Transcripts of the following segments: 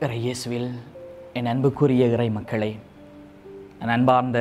இறை இயேசுவில் என் அன்புக்குரிய இறை மக்களே என் அன்பார்ந்த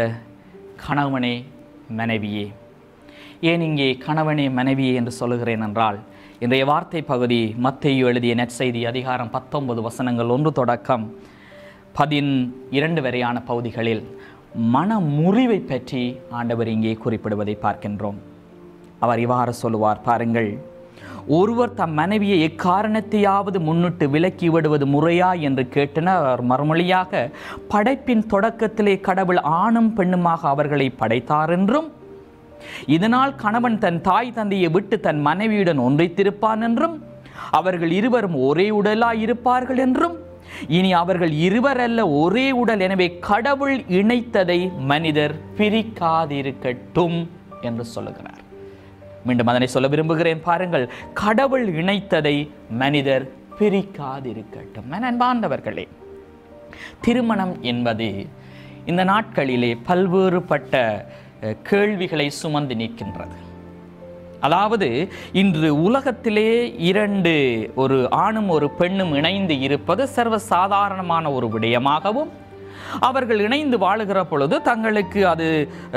கணவனே மனைவியே ஏன் இங்கே கணவனே மனைவியே என்று சொல்லுகிறேன் என்றால் இன்றைய வார்த்தை பகுதி மத்தேயு எழுதிய நற்செய்தி அதிகாரம் பத்தொன்பது வசனங்கள் ஒன்று தொடக்கம் பதின் இரண்டு வரையான பகுதிகளில் மன முறிவை பற்றி ஆண்டவர் இங்கே குறிப்பிடுவதை பார்க்கின்றோம் அவர் இவ்வாறு சொல்லுவார் பாருங்கள் ஒருவர் தம் மனைவியை எக்காரணத்தையாவது முன்னிட்டு விலக்கி விடுவது முறையா என்று கேட்டனர் அவர் மறுமொழியாக படைப்பின் தொடக்கத்திலே கடவுள் ஆணும் பெண்ணுமாக அவர்களை படைத்தார் என்றும் இதனால் கணவன் தன் தாய் தந்தையை விட்டு தன் மனைவியுடன் ஒன்றைத்திருப்பான் என்றும் அவர்கள் இருவரும் ஒரே உடலாய் இருப்பார்கள் என்றும் இனி அவர்கள் இருவரல்ல ஒரே உடல் எனவே கடவுள் இணைத்ததை மனிதர் பிரிக்காதிருக்கட்டும் என்று சொல்லுகிறார் மீண்டும் அதனை சொல்ல விரும்புகிறேன் பாருங்கள் கடவுள் இணைத்ததை மனிதர் பிரிக்காதிருக்கட்டும் என அன்பாண்டவர்களே திருமணம் என்பது இந்த நாட்களிலே பல்வேறுபட்ட அஹ், கேள்விகளை சுமந்து நிற்கின்றது அதாவது இன்று உலகத்திலே இரண்டு ஒரு ஆணும் ஒரு பெண்ணும் இணைந்து இருப்பது சர்வ சாதாரணமான ஒரு விடயமாகவும் அவர்கள் இணைந்து வாழுகிற பொழுது தங்களுக்கு அது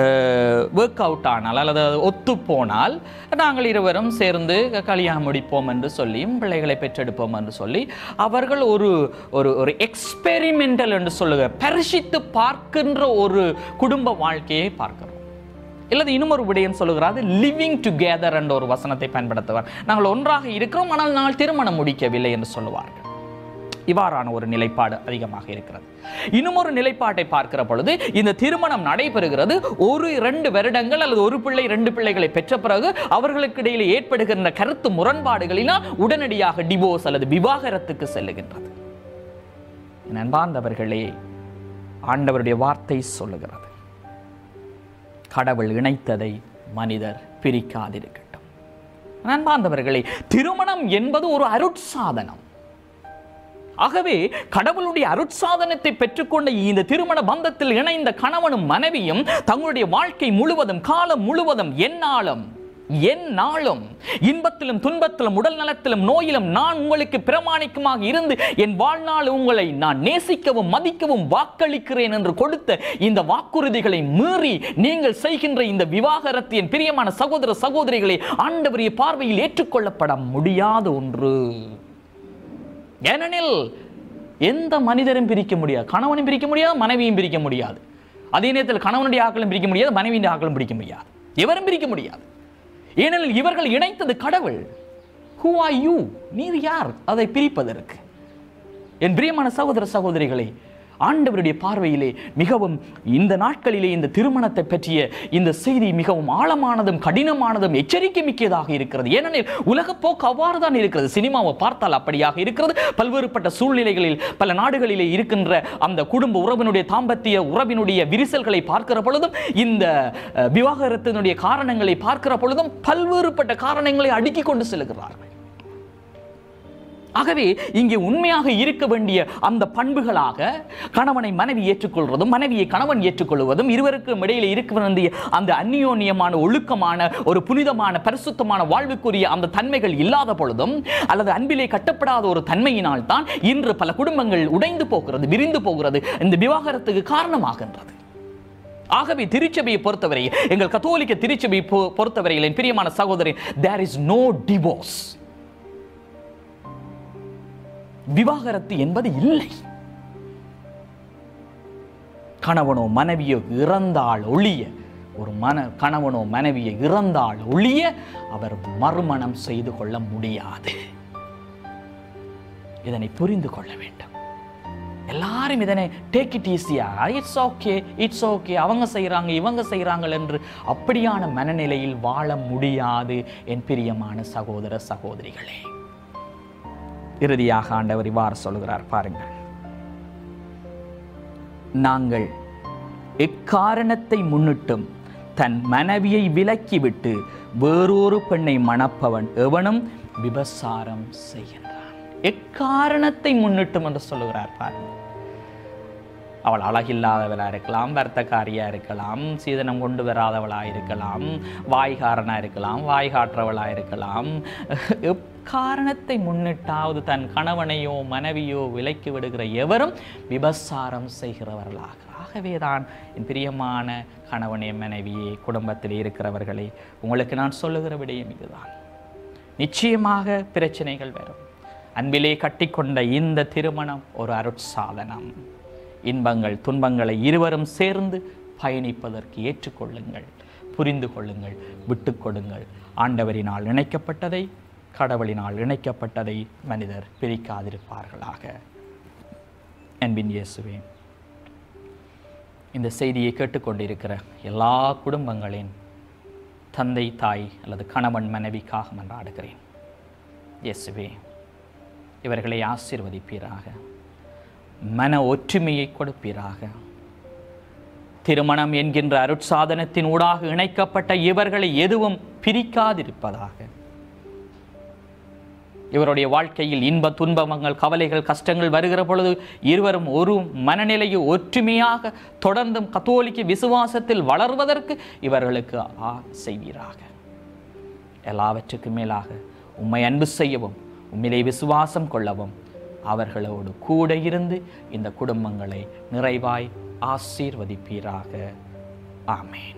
ஒர்க் அவுட் ஆனால் அல்லது அது ஒத்துப்போனால் நாங்கள் இருவரும் சேர்ந்து கல்யாணம் முடிப்போம் என்று சொல்லியும் பிள்ளைகளை பெற்றெடுப்போம் என்று சொல்லி அவர்கள் ஒரு ஒரு ஒரு எக்ஸ்பெரிமெண்டல் என்று சொல்லுக பரிசித்து பார்க்கின்ற ஒரு குடும்ப வாழ்க்கையை பார்க்கிறோம் இல்லது இன்னும் ஒரு விடயம் சொல்லுகிறாரு லிவிங் டுகெதர் என்ற ஒரு வசனத்தை பயன்படுத்துவார் நாங்கள் ஒன்றாக இருக்கிறோம் ஆனால் நாங்கள் திருமணம் முடிக்கவில்லை என்று சொல்லுவார்கள் இவ்வாறான ஒரு நிலைப்பாடு அதிகமாக இருக்கிறது இன்னும் ஒரு நிலைப்பாட்டை பார்க்கிற பொழுது இந்த திருமணம் நடைபெறுகிறது ஒரு இரண்டு வருடங்கள் அல்லது ஒரு பிள்ளை ரெண்டு பிள்ளைகளை பெற்ற பிறகு அவர்களுக்கு இடையிலே ஏற்படுகின்ற கருத்து முரண்பாடுகளினால் உடனடியாக டிவோர்ஸ் அல்லது விவாகரத்துக்கு செல்லுகின்றது என் அன்பார்ந்தவர்களே ஆண்டவருடைய வார்த்தை சொல்லுகிறது கடவுள் இணைத்ததை மனிதர் பிரிக்காதிருக்கட்டும் அன்பார்ந்தவர்களே திருமணம் என்பது ஒரு அருட்சாதனம் ஆகவே கடவுளுடைய அருட்சாதனத்தை பெற்றுக்கொண்ட இந்த திருமண பந்தத்தில் இணைந்த கணவனும் மனைவியும் தங்களுடைய வாழ்க்கை முழுவதும் காலம் முழுவதும் எந்நாளும் எந்நாளும் இன்பத்திலும் துன்பத்திலும் உடல் நலத்திலும் நோயிலும் நான் உங்களுக்கு பிரமாணிக்கமாக இருந்து என் வாழ்நாள் உங்களை நான் நேசிக்கவும் மதிக்கவும் வாக்களிக்கிறேன் என்று கொடுத்த இந்த வாக்குறுதிகளை மீறி நீங்கள் செய்கின்ற இந்த விவாகரத்து என் பிரியமான சகோதர சகோதரிகளை ஆண்டவரிய பார்வையில் ஏற்றுக்கொள்ளப்பட முடியாத ஒன்று ஏனெனில் எந்த மனிதரும் பிரிக்க முடியாது கணவனும் பிரிக்க முடியாது மனைவியும் பிரிக்க முடியாது அதே நேரத்தில் கணவனுடைய ஆக்களும் பிரிக்க முடியாது மனைவியின் ஆக்களும் பிரிக்க முடியாது எவரும் பிரிக்க முடியாது ஏனெனில் இவர்கள் இணைத்தது கடவுள் ஹூ ஆர் யூ நீர் யார் அதை பிரிப்பதற்கு என் பிரியமான சகோதர சகோதரிகளே ஆண்டவருடைய பார்வையிலே மிகவும் இந்த நாட்களிலே இந்த திருமணத்தை பற்றிய இந்த செய்தி மிகவும் ஆழமானதும் கடினமானதும் எச்சரிக்கை மிக்கதாக இருக்கிறது ஏனெனில் உலகப் போக்கு அவ்வாறு தான் இருக்கிறது சினிமாவை பார்த்தால் அப்படியாக இருக்கிறது பல்வேறுபட்ட சூழ்நிலைகளில் பல நாடுகளிலே இருக்கின்ற அந்த குடும்ப உறவினுடைய தாம்பத்திய உறவினுடைய விரிசல்களை பார்க்கிற பொழுதும் இந்த அஹ், விவாகரத்தினுடைய காரணங்களை பார்க்கிற பொழுதும் பல்வேறுபட்ட காரணங்களை அடுக்கிக் கொண்டு செல்கிறார்கள் ஆகவே இங்கே உண்மையாக இருக்க வேண்டிய அந்த பண்புகளாக கணவனை மனைவி ஏற்றுக்கொள்வதும் மனைவியை கணவன் ஏற்றுக்கொள்வதும் இருவருக்கும் இடையில இருக்க வேண்டிய அந்த அந்நியோன்யமான ஒழுக்கமான ஒரு புனிதமான பரிசுத்தமான வாழ்வுக்குரிய அந்த தன்மைகள் இல்லாத பொழுதும் அல்லது அன்பிலே கட்டப்படாத ஒரு தன்மையினால் தான் இன்று பல குடும்பங்கள் உடைந்து போகிறது விரிந்து போகிறது இந்த விவாகரத்துக்கு காரணமாகின்றது ஆகவே திருச்சபையை பொறுத்தவரை எங்கள் கத்தோலிக்க திருச்சபையை பொ- பொறுத்தவரையில் என் பிரியமான சகோதரி தேர் இஸ் நோ டிவோர்ஸ் விவாகரத்து என்பது இல்லை கணவனோ மனைவியோ இறந்தால் ஒழிய ஒரு மன கணவனோ மனைவியை இறந்தால் ஒழிய அவர் மறுமணம் செய்து கொள்ள முடியாது இதனை புரிந்து கொள்ள வேண்டும் எல்லாரும் இதனை டேக் இட் ஈஸியா இட்ஸ் ஓகே இட்ஸ் ஓகே அவங்க செய்கிறாங்க இவங்க செய்கிறாங்க என்று அப்படியான மனநிலையில் வாழ முடியாது என் பிரியமான சகோதர சகோதரிகளே இறுதியாக ஆண்டவர் இவ்வாறு சொல்கிறார் பாருங்கள் நாங்கள் எக்காரணத்தை முன்னிட்டும் தன் மனைவியை விலக்கிவிட்டு வேறொரு பெண்ணை மணப்பவன் எவனும் விபசாரம் செய்கின்றான் எக்காரணத்தை முன்னிட்டும் என்று சொல்லுகிறார் பாருங்கள் அவள் அழகில்லாதவளா இருக்கலாம் வர்த்தக்காரியா இருக்கலாம் சீதனம் கொண்டு வராதவளா இருக்கலாம் வாய்காரனா இருக்கலாம் வாய் காட்டுறவளா இருக்கலாம் எக்காரணத்தை முன்னிட்டாவது தன் கணவனையோ மனைவியோ விலக்கி விடுகிற எவரும் விபசாரம் செய்கிறவர்களாக ஆகவேதான் என் பிரியமான கணவனே மனைவியே குடும்பத்தில் இருக்கிறவர்களே உங்களுக்கு நான் சொல்லுகிற விடயம் இதுதான் நிச்சயமாக பிரச்சனைகள் வரும் அன்பிலே கட்டிக்கொண்ட இந்த திருமணம் ஒரு அருட்சாதனம் இன்பங்கள் துன்பங்களை இருவரும் சேர்ந்து பயணிப்பதற்கு ஏற்றுக்கொள்ளுங்கள் புரிந்து கொள்ளுங்கள் விட்டு கொடுங்கள் ஆண்டவரினால் இணைக்கப்பட்டதை கடவுளினால் இணைக்கப்பட்டதை மனிதர் பிரிக்காதிருப்பார்களாக அன்பின் இயேசுவே இந்த செய்தியை கேட்டுக்கொண்டிருக்கிற எல்லா குடும்பங்களின் தந்தை தாய் அல்லது கணவன் மனைவிக்காக மன்றாடுகிறேன் இயேசுவே இவர்களை ஆசீர்வதிப்பீராக மன ஒற்றுமையை கொடுப்பீராக திருமணம் என்கின்ற அருட்சாதனத்தின் ஊடாக இணைக்கப்பட்ட இவர்களை எதுவும் பிரிக்காதிருப்பதாக இவருடைய வாழ்க்கையில் இன்ப துன்பங்கள் கவலைகள் கஷ்டங்கள் வருகிற பொழுது இருவரும் ஒரு மனநிலையை ஒற்றுமையாக தொடர்ந்தும் கத்தோலிக்க விசுவாசத்தில் வளர்வதற்கு இவர்களுக்கு ஆ செய்வீராக எல்லாவற்றுக்கும் மேலாக உம்மை அன்பு செய்யவும் உம்மிலே விசுவாசம் கொள்ளவும் அவர்களோடு கூட இருந்து இந்த குடும்பங்களை நிறைவாய் ஆசீர்வதிப்பீராக ஆமென்